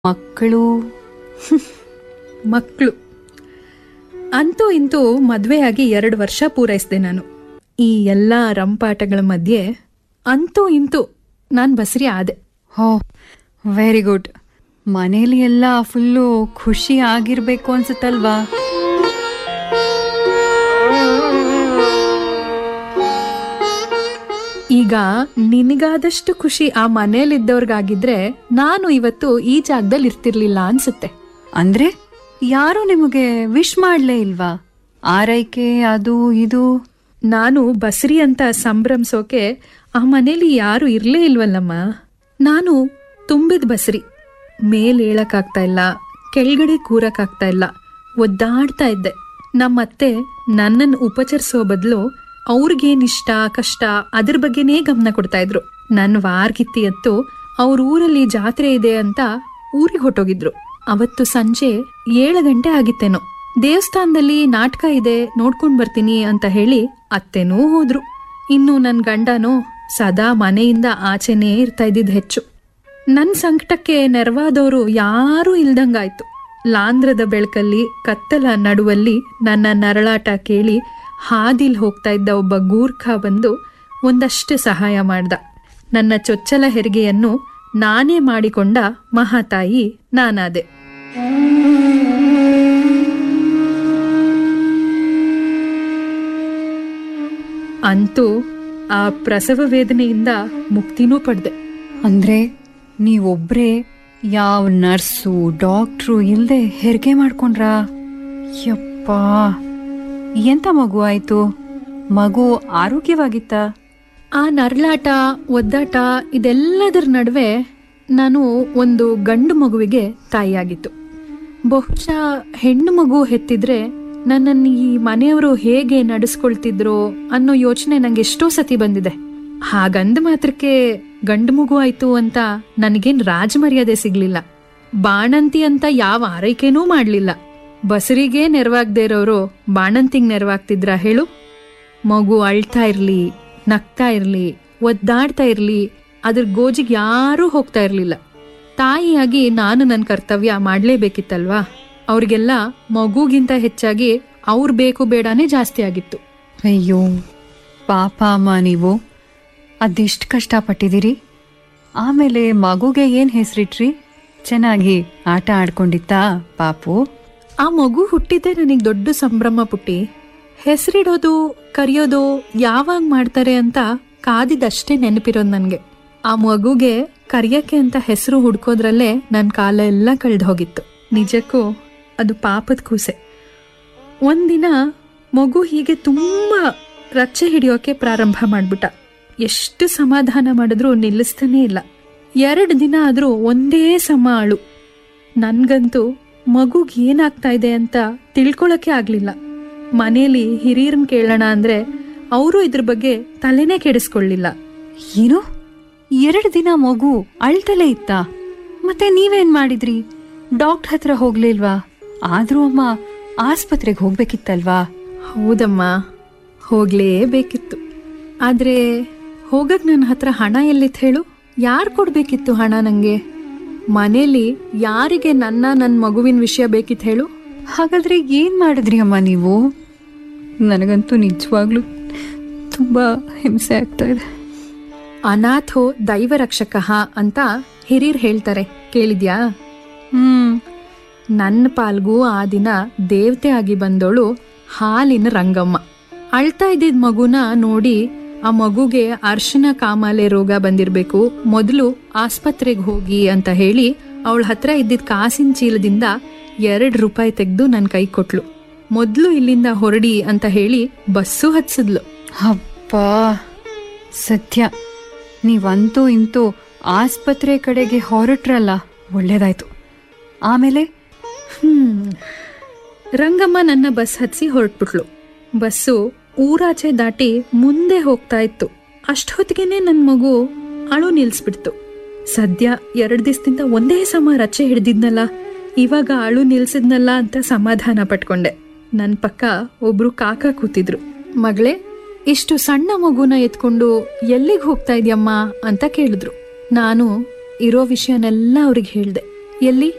ಮಕ್ಕಳು ಮಕ್ಕಳು ಅಂತೂ ಇಂತೂ ಮದುವೆಯಾಗಿ ಎರಡು ವರ್ಷ ಪೂರೈಸಿದೆ ನಾನು ಈ ಎಲ್ಲ ರಂಪಾಟಗಳ ಮಧ್ಯೆ ಅಂತೂ ಇಂತೂ ನಾನು ಬಸರಿ ಆದೆ ಹೋ ವೆರಿ ಗುಡ್ ಮನೇಲಿ ಎಲ್ಲ ಫುಲ್ಲು ಖುಷಿ ಆಗಿರ್ಬೇಕು ಅನ್ಸುತ್ತಲ್ವಾ ಈಗ ನಿನಗಾದಷ್ಟು ಖುಷಿ ಆ ಮನೇಲಿದ್ದವ್ರಿಗಾಗಿದ್ರೆ ನಾನು ಇವತ್ತು ಈ ಜಾಗದಲ್ಲಿ ಇರ್ತಿರ್ಲಿಲ್ಲ ಅನ್ಸುತ್ತೆ ಅಂದ್ರೆ ಯಾರು ನಿಮಗೆ ವಿಶ್ ಮಾಡ್ಲೇ ಇಲ್ವಾ ಆರೈಕೆ ಅದು ಇದು ನಾನು ಬಸ್ರಿ ಅಂತ ಸಂಭ್ರಮಿಸೋಕೆ ಆ ಮನೇಲಿ ಯಾರು ಇರ್ಲೇ ಇಲ್ವಲ್ಲಮ್ಮ ನಾನು ತುಂಬಿದ ಬಸ್ರಿ ಮೇಲ್ ಏಳಕ್ಕಾಗ್ತಾ ಇಲ್ಲ ಕೆಳಗಡೆ ಕೂರಕ್ಕಾಗ್ತಾ ಇಲ್ಲ ಒದ್ದಾಡ್ತಾ ಇದ್ದೆ ನಮ್ಮತ್ತೆ ನನ್ನನ್ನು ಉಪಚರಿಸೋ ಬದಲು ಅವ್ರಿಗೇನಿಷ್ಟ ಕಷ್ಟ ಅದ್ರ ಬಗ್ಗೆನೇ ಗಮನ ಕೊಡ್ತಾ ಇದ್ರು ನನ್ನ ವಾರ್ಗಿತ್ತಿ ಎತ್ತು ಅವ್ರ ಊರಲ್ಲಿ ಜಾತ್ರೆ ಇದೆ ಅಂತ ಊರಿಗೆ ಹೊಟ್ಟೋಗಿದ್ರು ಅವತ್ತು ಸಂಜೆ ಏಳು ಗಂಟೆ ಆಗಿತ್ತೇನೋ ದೇವಸ್ಥಾನದಲ್ಲಿ ನಾಟಕ ಇದೆ ನೋಡ್ಕೊಂಡ್ ಬರ್ತೀನಿ ಅಂತ ಹೇಳಿ ಅತ್ತೆನೂ ಹೋದ್ರು ಇನ್ನು ನನ್ ಗಂಡನೋ ಸದಾ ಮನೆಯಿಂದ ಆಚೆನೇ ಇರ್ತಾ ಇದ್ದಿದ್ ಹೆಚ್ಚು ನನ್ ಸಂಕಟಕ್ಕೆ ನೆರವಾದವರು ಯಾರೂ ಇಲ್ದಂಗಾಯ್ತು ಲಾಂಧ್ರದ ಬೆಳಕಲ್ಲಿ ಕತ್ತಲ ನಡುವಲ್ಲಿ ನನ್ನ ನರಳಾಟ ಕೇಳಿ ಹಾದಿಲ್ ಹೋಗ್ತಾ ಇದ್ದ ಒಬ್ಬ ಗೂರ್ಖ ಬಂದು ಒಂದಷ್ಟು ಸಹಾಯ ಮಾಡ್ದ ನನ್ನ ಚೊಚ್ಚಲ ಹೆರಿಗೆಯನ್ನು ನಾನೇ ಮಾಡಿಕೊಂಡ ಮಹಾತಾಯಿ ನಾನಾದೆ ಅಂತೂ ಆ ಪ್ರಸವ ವೇದನೆಯಿಂದ ಮುಕ್ತಿನೂ ಪಡೆದೆ ಅಂದ್ರೆ ನೀವೊಬ್ರೇ ಯಾವ ನರ್ಸು ಡಾಕ್ಟ್ರು ಇಲ್ದೆ ಹೆರಿಗೆ ಮಾಡ್ಕೊಂಡ್ರಾ ಯಪ್ಪ ಎಂತ ಮಗು ಆಯ್ತು ಮಗು ಆರೋಗ್ಯವಾಗಿತ್ತ ಆ ನರಳಾಟ ಒದ್ದಾಟ ಇದೆಲ್ಲದರ ನಡುವೆ ನಾನು ಒಂದು ಗಂಡು ಮಗುವಿಗೆ ತಾಯಿಯಾಗಿತ್ತು ಬಹುಶಃ ಹೆಣ್ಣು ಮಗು ಹೆತ್ತಿದ್ರೆ ನನ್ನನ್ನು ಈ ಮನೆಯವರು ಹೇಗೆ ನಡೆಸ್ಕೊಳ್ತಿದ್ರೋ ಅನ್ನೋ ಯೋಚನೆ ನಂಗೆ ಎಷ್ಟೋ ಸತಿ ಬಂದಿದೆ ಹಾಗಂದ ಮಾತ್ರಕ್ಕೆ ಗಂಡು ಮಗು ಆಯ್ತು ಅಂತ ನನಗೇನ್ ರಾಜಮರ್ಯಾದೆ ಸಿಗ್ಲಿಲ್ಲ ಬಾಣಂತಿ ಅಂತ ಯಾವ ಆರೈಕೆನೂ ಮಾಡ್ಲಿಲ್ಲ ಬಸರಿಗೆ ನೆರವಾಗದೇ ಇರೋರು ಬಾಣಂತಿಗ್ ನೆರವಾಗ್ತಿದ್ರಾ ಹೇಳು ಮಗು ಅಳ್ತಾ ಇರ್ಲಿ ನಗ್ತಾ ಇರ್ಲಿ ಒದ್ದಾಡ್ತಾ ಇರ್ಲಿ ಅದ್ರ ಗೋಜಿಗೆ ಯಾರೂ ಹೋಗ್ತಾ ಇರ್ಲಿಲ್ಲ ತಾಯಿಯಾಗಿ ನಾನು ನನ್ನ ಕರ್ತವ್ಯ ಮಾಡ್ಲೇಬೇಕಿತ್ತಲ್ವಾ ಅವ್ರಿಗೆಲ್ಲ ಮಗುಗಿಂತ ಹೆಚ್ಚಾಗಿ ಅವ್ರ ಬೇಕು ಬೇಡನೇ ಜಾಸ್ತಿ ಆಗಿತ್ತು ಅಯ್ಯೋ ಪಾಪ ಅಮ್ಮ ನೀವು ಅದೆಷ್ಟು ಕಷ್ಟಪಟ್ಟಿದ್ದೀರಿ ಆಮೇಲೆ ಮಗುಗೆ ಏನು ಹೆಸರಿಟ್ರಿ ಚೆನ್ನಾಗಿ ಆಟ ಆಡ್ಕೊಂಡಿತ್ತಾ ಪಾಪು ಆ ಮಗು ಹುಟ್ಟಿದ್ದೆ ನನಗೆ ದೊಡ್ಡ ಸಂಭ್ರಮ ಪುಟ್ಟಿ ಹೆಸರಿಡೋದು ಕರೆಯೋದು ಯಾವಾಗ ಮಾಡ್ತಾರೆ ಅಂತ ಕಾದಿದಷ್ಟೇ ನೆನಪಿರೋದು ನನಗೆ ಆ ಮಗುಗೆ ಕರಿಯಕ್ಕೆ ಅಂತ ಹೆಸರು ಹುಡ್ಕೋದ್ರಲ್ಲೇ ನನ್ನ ಕಾಲ ಎಲ್ಲ ಕಳೆದು ಹೋಗಿತ್ತು ನಿಜಕ್ಕೂ ಅದು ಪಾಪದ ಕೂಸೆ ಒಂದಿನ ಮಗು ಹೀಗೆ ತುಂಬ ರಚ್ಚೆ ಹಿಡಿಯೋಕೆ ಪ್ರಾರಂಭ ಮಾಡ್ಬಿಟ್ಟ ಎಷ್ಟು ಸಮಾಧಾನ ಮಾಡಿದ್ರೂ ನಿಲ್ಲಿಸ್ತಾನೇ ಇಲ್ಲ ಎರಡು ದಿನ ಆದರೂ ಒಂದೇ ಸಮ ಅಳು ನನ್ಗಂತೂ ಮಗುಗ್ ಏನಾಗ್ತಾ ಇದೆ ಅಂತ ತಿಳ್ಕೊಳಕ್ಕೆ ಆಗ್ಲಿಲ್ಲ ಮನೇಲಿ ಹಿರಿಯರನ್ ಕೇಳೋಣ ಅಂದ್ರೆ ಅವರು ಇದ್ರ ಬಗ್ಗೆ ತಲೆನೇ ಕೆಡಿಸ್ಕೊಳ್ಳಿಲ್ಲ ಏನು ಎರಡು ದಿನ ಮಗು ಅಳ್ತಲೇ ಇತ್ತ ಮತ್ತೆ ನೀವೇನ್ ಮಾಡಿದ್ರಿ ಡಾಕ್ಟರ್ ಹತ್ರ ಹೋಗ್ಲಿಲ್ವಾ ಆದ್ರೂ ಅಮ್ಮ ಆಸ್ಪತ್ರೆಗೆ ಹೋಗ್ಬೇಕಿತ್ತಲ್ವಾ ಹೌದಮ್ಮ ಹೋಗ್ಲೇಬೇಕಿತ್ತು ಆದ್ರೆ ಹೋಗಕ್ ನನ್ನ ಹತ್ರ ಹಣ ಎಲ್ಲಿತ್ತು ಹೇಳು ಯಾರು ಕೊಡ್ಬೇಕಿತ್ತು ಹಣ ನಂಗೆ ಮನೇಲಿ ಯಾರಿಗೆ ನನ್ನ ನನ್ನ ಮಗುವಿನ ವಿಷಯ ಬೇಕಿತ್ತು ಹೇಳು ಹಾಗಾದ್ರೆ ಏನ್ ಮಾಡಿದ್ರಿ ಅಮ್ಮ ನೀವು ನನಗಂತೂ ನಿಜವಾಗ್ಲೂ ತುಂಬಾ ಹಿಂಸೆ ಆಗ್ತಾ ಇದೆ ಅನಾಥೋ ದೈವ ರಕ್ಷಕ ಅಂತ ಹಿರಿಯರ್ ಹೇಳ್ತಾರೆ ಕೇಳಿದ್ಯಾ ಹ್ಮ್ ನನ್ನ ಪಾಲ್ಗೂ ಆ ದಿನ ದೇವತೆ ಆಗಿ ಬಂದೋಳು ಹಾಲಿನ ರಂಗಮ್ಮ ಅಳ್ತಾ ಇದ್ದಿದ್ ಮಗುನ ನೋಡಿ ಆ ಮಗುಗೆ ಅರ್ಶಿನ ಕಾಮಾಲೆ ರೋಗ ಬಂದಿರ್ಬೇಕು ಮೊದಲು ಆಸ್ಪತ್ರೆಗೆ ಹೋಗಿ ಅಂತ ಹೇಳಿ ಅವಳ ಹತ್ರ ಇದ್ದಿದ್ ಕಾಸಿನ ಚೀಲದಿಂದ ಎರಡು ರೂಪಾಯಿ ತೆಗೆದು ನನ್ನ ಕೈ ಕೊಟ್ಲು ಮೊದಲು ಇಲ್ಲಿಂದ ಹೊರಡಿ ಅಂತ ಹೇಳಿ ಬಸ್ಸು ಹತ್ಸಿದ್ಲು ಅಪ್ಪ ಸತ್ಯ ನೀವಂತೂ ಇಂತೂ ಆಸ್ಪತ್ರೆ ಕಡೆಗೆ ಹೊರಟ್ರಲ್ಲ ಒಳ್ಳೇದಾಯ್ತು ಆಮೇಲೆ ಹ್ಮ್ ರಂಗಮ್ಮ ನನ್ನ ಬಸ್ ಹತ್ಸಿ ಹೊರಟ್ಬಿಟ್ಲು ಬಸ್ಸು ಊರಾಚೆ ದಾಟಿ ಮುಂದೆ ಹೋಗ್ತಾ ಇತ್ತು ಅಷ್ಟೊತ್ತಿಗೆನೆ ನನ್ನ ಮಗು ಅಳು ನಿಲ್ಸ್ಬಿಡ್ತು ಸದ್ಯ ಎರಡ್ ದಿವಸದಿಂದ ಒಂದೇ ಸಮ ರಚೆ ಹಿಡ್ದಿದ್ನಲ್ಲ ಇವಾಗ ಅಳು ನಿಲ್ಸಿದ್ನಲ್ಲ ಅಂತ ಸಮಾಧಾನ ಪಟ್ಕೊಂಡೆ ನನ್ನ ಪಕ್ಕ ಒಬ್ರು ಕಾಕ ಕೂತಿದ್ರು ಮಗಳೇ ಇಷ್ಟು ಸಣ್ಣ ಮಗುನ ಎತ್ಕೊಂಡು ಎಲ್ಲಿಗೆ ಹೋಗ್ತಾ ಇದ್ಯಮ್ಮ ಅಂತ ಕೇಳಿದ್ರು ನಾನು ಇರೋ ವಿಷಯನೆಲ್ಲ ಅವ್ರಿಗೆ ಹೇಳ್ದೆ ಎಲ್ಲಿ